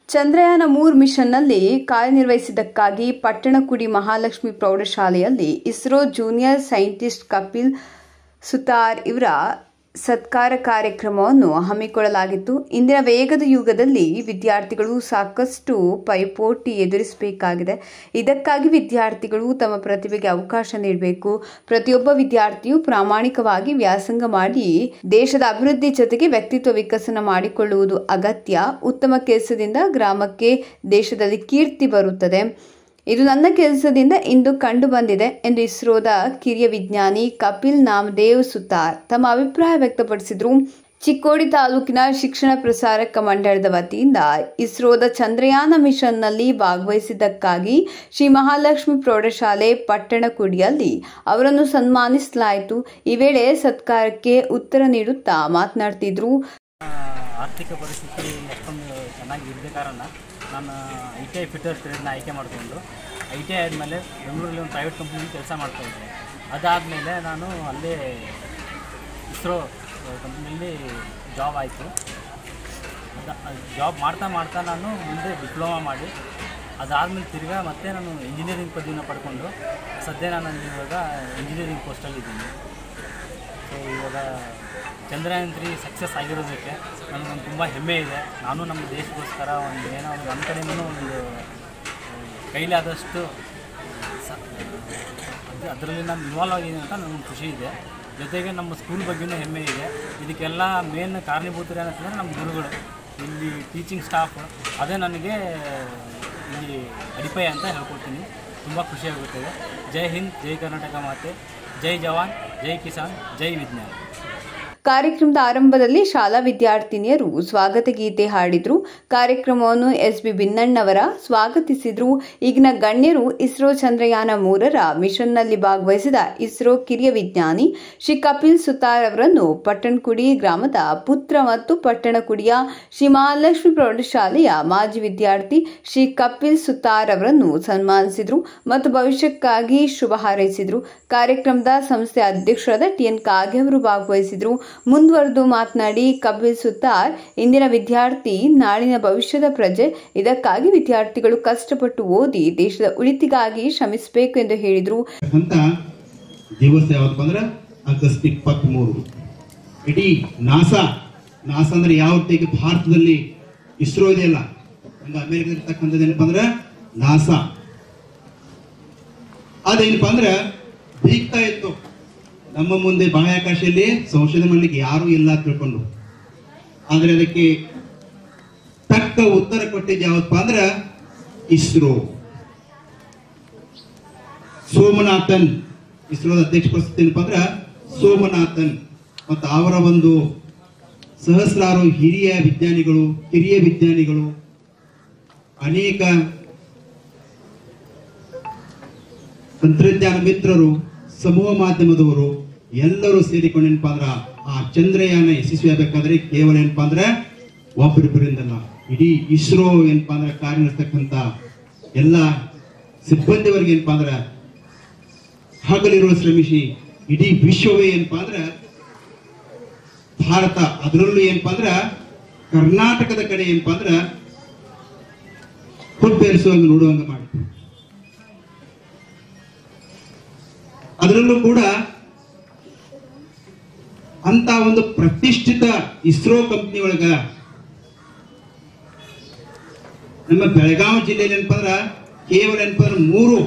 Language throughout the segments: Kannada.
ಚಂದ್ರಯಾನ ಮೂರ್ ಮಿಷನ್ನಲ್ಲಿ ಕಾರ್ಯನಿರ್ವಹಿಸಿದ್ದಕ್ಕಾಗಿ ಪಟ್ಟಣಕುಡಿ ಮಹಾಲಕ್ಷ್ಮಿ ಪ್ರೌಢಶಾಲೆಯಲ್ಲಿ ಇಸ್ರೋ ಜೂನಿಯರ್ ಸೈಂಟಿಸ್ಟ್ ಕಪಿಲ್ ಸುತಾರ್ ಇವರ ಸತ್ಕಾರ ಕಾರ್ಯಕ್ರಮವನ್ನು ಹಮ್ಮಿಕೊಳ್ಳಲಾಗಿತ್ತು ಇಂದಿನ ವೇಗದ ಯುಗದಲ್ಲಿ ವಿದ್ಯಾರ್ಥಿಗಳು ಸಾಕಷ್ಟು ಪೈಪೋಟಿ ಎದುರಿಸಬೇಕಾಗಿದೆ ಇದಕ್ಕಾಗಿ ವಿದ್ಯಾರ್ಥಿಗಳು ತಮ್ಮ ಪ್ರತಿಭೆಗೆ ಅವಕಾಶ ನೀಡಬೇಕು ಪ್ರತಿಯೊಬ್ಬ ವಿದ್ಯಾರ್ಥಿಯು ಪ್ರಾಮಾಣಿಕವಾಗಿ ವ್ಯಾಸಂಗ ಮಾಡಿ ದೇಶದ ಅಭಿವೃದ್ಧಿ ಜೊತೆಗೆ ವ್ಯಕ್ತಿತ್ವ ವಿಕಸನ ಮಾಡಿಕೊಳ್ಳುವುದು ಅಗತ್ಯ ಉತ್ತಮ ಕೆಲಸದಿಂದ ಗ್ರಾಮಕ್ಕೆ ದೇಶದಲ್ಲಿ ಕೀರ್ತಿ ಬರುತ್ತದೆ ಇದು ನನ್ನ ಕೆಲಸದಿಂದ ಇಂದು ಕಂಡು ಬಂದಿದೆ ಎಂದು ಇಸ್ರೋದ ಕಿರಿಯ ವಿಜ್ಞಾನಿ ಕಪಿಲ್ ನಾಮದೇವ್ ಸುತಾರ್ ತಮ್ಮ ಅಭಿಪ್ರಾಯ ವ್ಯಕ್ತಪಡಿಸಿದರು ಚಿಕ್ಕೋಡಿ ತಾಲೂಕಿನ ಶಿಕ್ಷಣ ಪ್ರಸಾರಕ ಮಂಡಳದ ವತಿಯಿಂದ ಇಸ್ರೋದ ಚಂದ್ರಯಾನ ಮಿಷನ್ನಲ್ಲಿ ಭಾಗವಹಿಸಿದ್ದಕ್ಕಾಗಿ ಶ್ರೀ ಮಹಾಲಕ್ಷ್ಮಿ ಪ್ರೌಢಶಾಲೆ ಪಟ್ಟಣಕುಡಿಯಲ್ಲಿ ಅವರನ್ನು ಸನ್ಮಾನಿಸಲಾಯಿತು ಈ ವೇಳೆ ಸತ್ಕಾರಕ್ಕೆ ಉತ್ತರ ನೀಡುತ್ತಾ ಮಾತನಾಡ್ತಿದ್ರು ಆರ್ಥಿಕ ಪರಿಸ್ಥಿತಿ ಅಷ್ಟೊಂದು ಚೆನ್ನಾಗಿ ಇಲ್ಲದ ಕಾರಣ ನಾನು ಐ ಟಿ ಐ ಫಿಟರ್ಸ್ ಟ್ರೇಡ್ನ ಆಯ್ಕೆ ಮಾಡಿಕೊಂಡು ಐ ಟಿ ಐ ಆದಮೇಲೆ ಬೆಂಗಳೂರಲ್ಲಿ ಒಂದು ಪ್ರೈವೇಟ್ ಕಂಪ್ನಿಲಿ ಕೆಲಸ ಮಾಡ್ತಾಯಿದ್ದೆ ಅದಾದಮೇಲೆ ನಾನು ಅಲ್ಲೇ ಇಸ್ರೋ ಕಂಪ್ನಿಯಲ್ಲಿ ಜಾಬ್ ಆಯಿತು ಜಾಬ್ ಮಾಡ್ತಾ ಮಾಡ್ತಾ ನಾನು ಮುಂದೆ ಡಿಪ್ಲೊಮಾ ಮಾಡಿ ಅದಾದಮೇಲೆ ತಿರ್ಗಾ ಮತ್ತೆ ನಾನು ಇಂಜಿನಿಯರಿಂಗ್ ಪದವಿನ ಪಡ್ಕೊಂಡು ಸದ್ಯ ನಾನು ಇವಾಗ ಇಂಜಿನಿಯರಿಂಗ್ ಪೋಸ್ಟಲ್ಲಿದ್ದೀನಿ ಸೊ ಇವಾಗ ಚಂದ್ರಯಾನ್ ತ್ರೀ ಸಕ್ಸಸ್ ಆಗಿರೋದಕ್ಕೆ ನನಗೊಂದು ತುಂಬ ಹೆಮ್ಮೆ ಇದೆ ನಾನು ನಮ್ಮ ದೇಶಕ್ಕೋಸ್ಕರ ಒಂದು ಏನೋ ಒಂದು ನನ್ನ ಕಡೆಯಿಂದ ಒಂದು ಕೈಲಾದಷ್ಟು ಸ ಅದು ಅದರಲ್ಲಿ ನಾನು ಇನ್ವಾಲ್ವ್ ಆಗಿದ್ದೀನಿ ಅಂತ ನನಗೆ ಖುಷಿ ಇದೆ ಜೊತೆಗೆ ನಮ್ಮ ಸ್ಕೂಲ್ ಬಗ್ಗೆನೂ ಹೆಮ್ಮೆ ಇದೆ ಇದಕ್ಕೆಲ್ಲ ಮೇನ್ ಕಾರಣೀಭೂತರು ಏನಂತಂದರೆ ನಮ್ಮ ಗುರುಗಳು ಇಲ್ಲಿ ಟೀಚಿಂಗ್ ಸ್ಟಾಫ್ ಅದೇ ನನಗೆ ಇಲ್ಲಿ ಅಡಿಪಾಯ ಅಂತ ಹೇಳ್ಕೊಡ್ತೀನಿ ತುಂಬ ಖುಷಿಯಾಗುತ್ತದೆ ಜೈ ಹಿಂದ್ ಜೈ ಕರ್ನಾಟಕ ಮಾತೆ ಜೈ ಜವಾನ್ ಜೈ ಕಿಸಾನ್ ಜೈ ವಿಜ್ಞಾನ ಕಾರ್ಯಕ್ರಮದ ಆರಂಭದಲ್ಲಿ ಶಾಲಾ ವಿದ್ಯಾರ್ಥಿನಿಯರು ಸ್ವಾಗತ ಗೀತೆ ಹಾಡಿದ್ರು ಕಾರ್ಯಕ್ರಮವನ್ನು ಎಸ್ ಬಿ ಬಿನ್ನಣ್ಣವರ ಸ್ವಾಗತಿಸಿದ್ರು ಈಗಿನ ಗಣ್ಯರು ಇಸ್ರೋ ಚಂದ್ರಯಾನ ಮೂರರ ಮಿಷನ್ನಲ್ಲಿ ಭಾಗವಹಿಸಿದ ಇಸ್ರೋ ಕಿರಿಯ ವಿಜ್ಞಾನಿ ಶ್ರೀ ಕಪಿಲ್ ಸುತಾರ್ ಅವರನ್ನು ಪಟ್ಟಣಕುಡಿ ಗ್ರಾಮದ ಪುತ್ರ ಮತ್ತು ಪಟ್ಟಣಕುಡಿಯ ಶ್ರೀ ಮಹಾಲಕ್ಷ್ಮಿ ಪ್ರೌಢಶಾಲೆಯ ಮಾಜಿ ವಿದ್ಯಾರ್ಥಿ ಶ್ರೀ ಕಪಿಲ್ ಸುತಾರ್ ಅವರನ್ನು ಸನ್ಮಾನಿಸಿದ್ರು ಮತ್ತು ಭವಿಷ್ಯಕ್ಕಾಗಿ ಶುಭ ಹಾರೈಸಿದ್ರು ಕಾರ್ಯಕ್ರಮದ ಸಂಸ್ಥೆ ಅಧ್ಯಕ್ಷರಾದ ಟಿಎನ್ ಕಾಗೆ ಅವರು ಭಾಗವಹಿಸಿದ್ರು ಮುಂದುವರೆದು ಮಾತನಾಡಿ ಕಪಿಲ್ ಸುತಾರ್ ಇಂದಿನ ವಿದ್ಯಾರ್ಥಿ ನಾಳಿನ ಭವಿಷ್ಯದ ಪ್ರಜೆ ಇದಕ್ಕಾಗಿ ವಿದ್ಯಾರ್ಥಿಗಳು ಕಷ್ಟಪಟ್ಟು ಓದಿ ದೇಶದ ಉಳಿತಿಗಾಗಿ ಶ್ರಮಿಸಬೇಕು ಎಂದು ಹೇಳಿದರು ಅಂತ ದಿವಸ ಯಾವತ್ತಪ್ಪ ಅಂದ್ರೆ ಆಗಸ್ಟ್ ಇಪ್ಪತ್ತ್ಮೂರು ಇಡೀ ನಾಸಾ ನಾಸಾ ಅಂದ್ರೆ ಯಾವ ರೀತಿ ಭಾರತದಲ್ಲಿ ಇಸ್ರೋ ಇದೆಯಲ್ಲ ಹಂಗ ಅಮೆರಿಕದಲ್ಲಿ ಇರ್ತಕ್ಕಂಥದ್ದು ಏನಪ್ಪ ಅಂದ್ರೆ ನಾಸಾ ಅದೇನಪ್ಪ ಅಂದ್ರೆ ಬೀಗ್ತಾ ಇತ್ತು ನಮ್ಮ ಮುಂದೆ ಬಾಹ್ಯಾಕಾಶದಲ್ಲಿ ಸಂಶೋಧನೆ ಮಾಡ್ಲಿಕ್ಕೆ ಯಾರೂ ಇಲ್ಲ ಅಂತ ತಿಳ್ಕೊಂಡು ಆದ್ರೆ ಅದಕ್ಕೆ ತಕ್ಕ ಉತ್ತರ ಕೊಟ್ಟಿದ್ದು ಯಾವತ್ತಪ್ಪ ಅಂದ್ರೆ ಇಸ್ರೋ ಸೋಮನಾಥನ್ ಇಸ್ರೋದ ಅಧ್ಯಕ್ಷ ಪ್ರಸ್ತುತಿ ಏನಪ್ಪ ಅಂದ್ರೆ ಸೋಮನಾಥನ್ ಮತ್ತು ಅವರ ಒಂದು ಸಹಸ್ರಾರು ಹಿರಿಯ ವಿಜ್ಞಾನಿಗಳು ಹಿರಿಯ ವಿಜ್ಞಾನಿಗಳು ಅನೇಕ ತಂತ್ರಜ್ಞಾನ ಮಿತ್ರರು ಸಮೂಹ ಮಾಧ್ಯಮದವರು ಎಲ್ಲರೂ ಸೇರಿಕೊಂಡು ಏನಪ್ಪಾ ಅಂದ್ರ ಆ ಚಂದ್ರಯಾನ ಯಶಸ್ವಿ ಆಗ್ಬೇಕಾದ್ರೆ ಕೇವಲ ಏನಪ್ಪಾ ಅಂದ್ರೆ ಒಬ್ಬರಿಬ್ಬರಿಂದಲ್ಲ ಇಡೀ ಇಸ್ರೋ ಏನಪ್ಪಾ ಅಂದ್ರೆ ಕಾರ್ಯನಿರ್ತಕ್ಕಂಥ ಎಲ್ಲ ಸಿಬ್ಬಂದಿವರೆಗೆ ಏನಪ್ಪಾ ಅಂದ್ರೆ ಹಗಲಿರುವ ಶ್ರಮಿಸಿ ಇಡೀ ವಿಶ್ವವೇ ಏನಪ್ಪಾ ಅಂದ್ರೆ ಭಾರತ ಅದರಲ್ಲೂ ಏನಪ್ಪಾ ಅಂದ್ರೆ ಕರ್ನಾಟಕದ ಕಡೆ ಏನಪ್ಪಾ ಅಂದ್ರೆ ಹುಬ್ಬೇರಿಸುವಂಗ ನೋಡುವಂಗ ಮಾಡಿತು ಅದರಲ್ಲೂ ಕೂಡ ಅಂತ ಒಂದು ಪ್ರತಿಷ್ಠಿತ ಇಸ್ರೋ ಕಂಪ್ನಿ ಒಳಗ ನಮ್ಮ ಬೆಳಗಾವಿ ಜಿಲ್ಲೆಯಲ್ಲಿ ಏನಪ್ಪಾ ಅಂದ್ರ ಕೇವಲ ಏನಪ್ಪಾ ಅಂದ್ರೆ ಮೂರು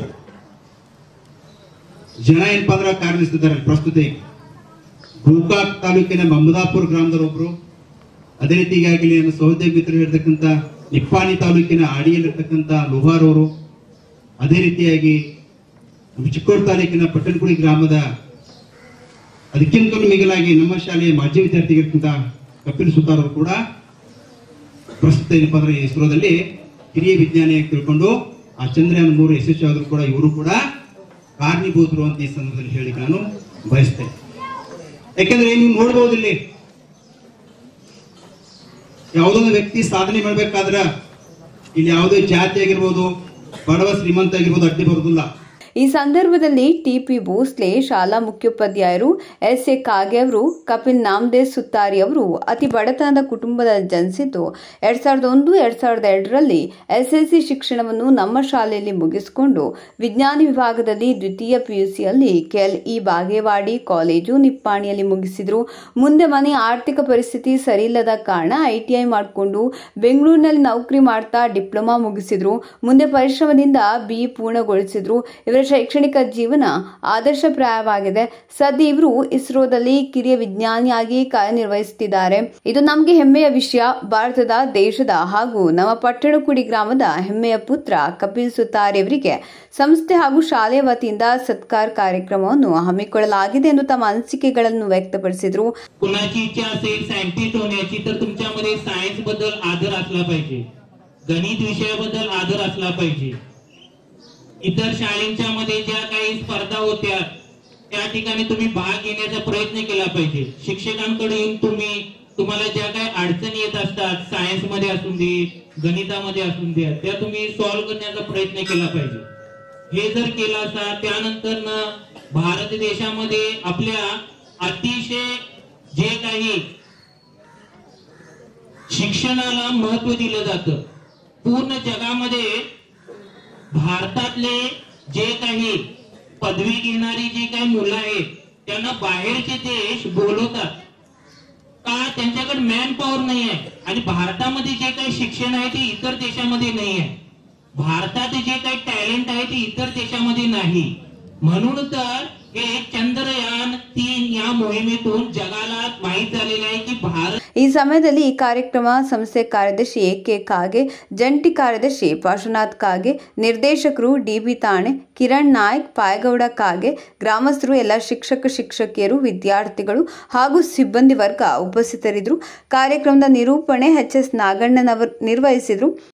ಜನ ಏನಪ್ಪಾ ಅಂದ್ರ ಕಾರ್ಯನಿರ್ತಿದ್ದಾರೆ ಪ್ರಸ್ತುತ ಗೋಕಾಕ್ ತಾಲೂಕಿನ ಮಮದಾಪುರ ಗ್ರಾಮದವರು ಒಬ್ರು ಅದೇ ರೀತಿ ಈಗಾಗಲೇ ನಮ್ಮ ಸಹೋದಯ ಮಿತ್ರರು ಇರ್ತಕ್ಕಂಥ ನಿಪ್ಪಾಣಿ ತಾಲೂಕಿನ ಆಡಿಯಲ್ಲಿರ್ತಕ್ಕಂಥ ಲೋಹಾರ್ ಅವರು ಅದೇ ರೀತಿಯಾಗಿ ನಮ್ಮ ಚಿಕ್ಕೋಡಿ ತಾಲೂಕಿನ ಪಟ್ಟಣಕುಡಿ ಗ್ರಾಮದ ಅದಕ್ಕಿಂತಲೂ ಮಿಗಿಲಾಗಿ ನಮ್ಮ ಶಾಲೆಯ ಮಾಜಿ ವಿದ್ಯಾರ್ಥಿಗಿರ್ತಕ್ಕಂಥ ಕಪಿಲ್ ಸುತಾರ್ ಅವರು ಕೂಡ ಪ್ರಸ್ತುತ ಏನಪ್ಪಾ ಅಂದ್ರೆ ಇಸ್ರೋದಲ್ಲಿ ಹಿರಿಯ ವಿಜ್ಞಾನಿಯಾಗಿ ತಿಳ್ಕೊಂಡು ಆ ಚಂದ್ರಯಾನ ಮೂರು ಯಶಸ್ವಿ ಆದರೂ ಕೂಡ ಇವರು ಕೂಡ ಕಾರಣೀಭೂತರು ಅಂತ ಈ ಸಂದರ್ಭದಲ್ಲಿ ಹೇಳಿ ನಾನು ಬಯಸ್ತೇನೆ ಯಾಕೆಂದ್ರೆ ನೀವು ನೋಡ್ಬೋದು ಇಲ್ಲಿ ಯಾವುದೊಂದು ವ್ಯಕ್ತಿ ಸಾಧನೆ ಮಾಡ್ಬೇಕಾದ್ರ ಇಲ್ಲಿ ಯಾವುದೇ ಜಾತಿ ಆಗಿರ್ಬೋದು ಬಡವ ಶ್ರೀಮಂತ ಆಗಿರ್ಬೋದು ಅಡ್ಡಿ ಬರುದಿಲ್ಲ ಈ ಸಂದರ್ಭದಲ್ಲಿ ಟಿಪಿ ಭೋಸ್ಲೆ ಶಾಲಾ ಮುಖ್ಯೋಪಾಧ್ಯಾಯರು ಎಸ್ ಎ ಕಾಗೆ ಅವರು ಕಪಿಲ್ ನಾಮದೇವ್ ಸುತ್ತಾರಿ ಅವರು ಅತಿ ಬಡತನದ ಕುಟುಂಬದಲ್ಲಿ ಜನಿಸಿದ್ದು ಎರಡ್ ಸಾವಿರದ ಒಂದು ಎರಡ್ ಸಾವಿರದ ಎರಡರಲ್ಲಿ ಎಸ್ಎಲ್ಸಿ ಶಿಕ್ಷಣವನ್ನು ನಮ್ಮ ಶಾಲೆಯಲ್ಲಿ ಮುಗಿಸಿಕೊಂಡು ವಿಜ್ಞಾನ ವಿಭಾಗದಲ್ಲಿ ದ್ವಿತೀಯ ಪಿಯುಸಿಯಲ್ಲಿ ಕೆಎಲ್ಇ ಬಾಗೇವಾಡಿ ಕಾಲೇಜು ನಿಪ್ಪಾಣಿಯಲ್ಲಿ ಮುಗಿಸಿದ್ರು ಮುಂದೆ ಮನೆ ಆರ್ಥಿಕ ಪರಿಸ್ಥಿತಿ ಸರಿಯಿಲ್ಲದ ಕಾರಣ ಐಟಿಐ ಮಾಡಿಕೊಂಡು ಬೆಂಗಳೂರಿನಲ್ಲಿ ನೌಕರಿ ಮಾಡ್ತಾ ಡಿಪ್ಲೊಮಾ ಮುಗಿಸಿದ್ರು ಮುಂದೆ ಪರಿಶ್ರಮದಿಂದ ಬಿಇ ಪೂರ್ಣಗೊಳಿಸಿದ್ರು ಇವರ ಶೈಕ್ಷಣಿಕ ಜೀವನ ಆದರ್ಶಪ್ರಾಯವಾಗಿದೆ ಸದ್ಯ ಇವರು ಇಸ್ರೋದಲ್ಲಿ ಕಿರಿಯ ವಿಜ್ಞಾನಿಯಾಗಿ ಕಾರ್ಯನಿರ್ವಹಿಸುತ್ತಿದ್ದಾರೆ ಇದು ನಮಗೆ ಹೆಮ್ಮೆಯ ವಿಷಯ ಭಾರತದ ದೇಶದ ಹಾಗೂ ನಮ್ಮ ಪಟ್ಟಣಕುಡಿ ಗ್ರಾಮದ ಹೆಮ್ಮೆಯ ಪುತ್ರ ಕಪಿಲ್ ಸುತಾರಿ ಅವರಿಗೆ ಸಂಸ್ಥೆ ಹಾಗೂ ಶಾಲೆಯ ವತಿಯಿಂದ ಸತ್ಕಾರ ಕಾರ್ಯಕ್ರಮವನ್ನು ಹಮ್ಮಿಕೊಳ್ಳಲಾಗಿದೆ ಎಂದು ತಮ್ಮ ಅನಿಸಿಕೆಗಳನ್ನು ವ್ಯಕ್ತಪಡಿಸಿದರು कुणाची इच्छा असेल सायंटिस्ट होण्याची तर तुमच्यामध्ये सायन्स बद्दल आदर असला पाहिजे गणित विषयाबद्दल आदर असला पाहिजे इतर शाळेंच्या मध्ये ज्या काही स्पर्धा होत्या त्या ठिकाणी तुम्ही भाग घेण्याचा प्रयत्न केला पाहिजे शिक्षकांकडे येऊन तुम्ही तुम्हाला ज्या काही अडचणी येत असतात सायन्स मध्ये असून दे गणितामध्ये असून द्या त्या तुम्ही सॉल्व्ह करण्याचा प्रयत्न केला पाहिजे हे जर केलं असता त्यानंतर न भारत देशामध्ये आपल्या अतिशय जे काही शिक्षणाला महत्व दिलं जातं पूर्ण जगामध्ये भारतातले जे काही पदवी घेणारी जी काही मुलं आहेत त्यांना बाहेरचे देश बोलवतात का त्यांच्याकडे मॅन पॉवर नाही आहे आणि भारतामध्ये जे काही शिक्षण आहे ते इतर देशामध्ये नाही आहे भारतात जे काही टॅलेंट आहे ते इतर देशामध्ये नाही म्हणून तर हे चंद्रयान तीन या मोहिमेतून जगाला माहीत झालेलं आहे की भारत ಈ ಸಮಯದಲ್ಲಿ ಈ ಕಾರ್ಯಕ್ರಮ ಸಂಸ್ಥೆ ಕಾರ್ಯದರ್ಶಿ ಎ ಕೆ ಕಾಗೆ ಜಂಟಿ ಕಾರ್ಯದರ್ಶಿ ಪಾರ್ಶ್ವನಾಥ್ ಕಾಗೆ ನಿರ್ದೇಶಕರು ಡಿಬಿ ತಾಣೆ ಕಿರಣ್ ನಾಯ್ಕ್ ಪಾಯಗೌಡ ಕಾಗೆ ಗ್ರಾಮಸ್ಥರು ಎಲ್ಲ ಶಿಕ್ಷಕ ಶಿಕ್ಷಕಿಯರು ವಿದ್ಯಾರ್ಥಿಗಳು ಹಾಗೂ ಸಿಬ್ಬಂದಿ ವರ್ಗ ಉಪಸ್ಥಿತರಿದ್ದರು ಕಾರ್ಯಕ್ರಮದ ನಿರೂಪಣೆ ಎಚ್ ಎಸ್ ನಾಗಣ್ಣನವರು ನಿರ್ವಹಿಸಿದರು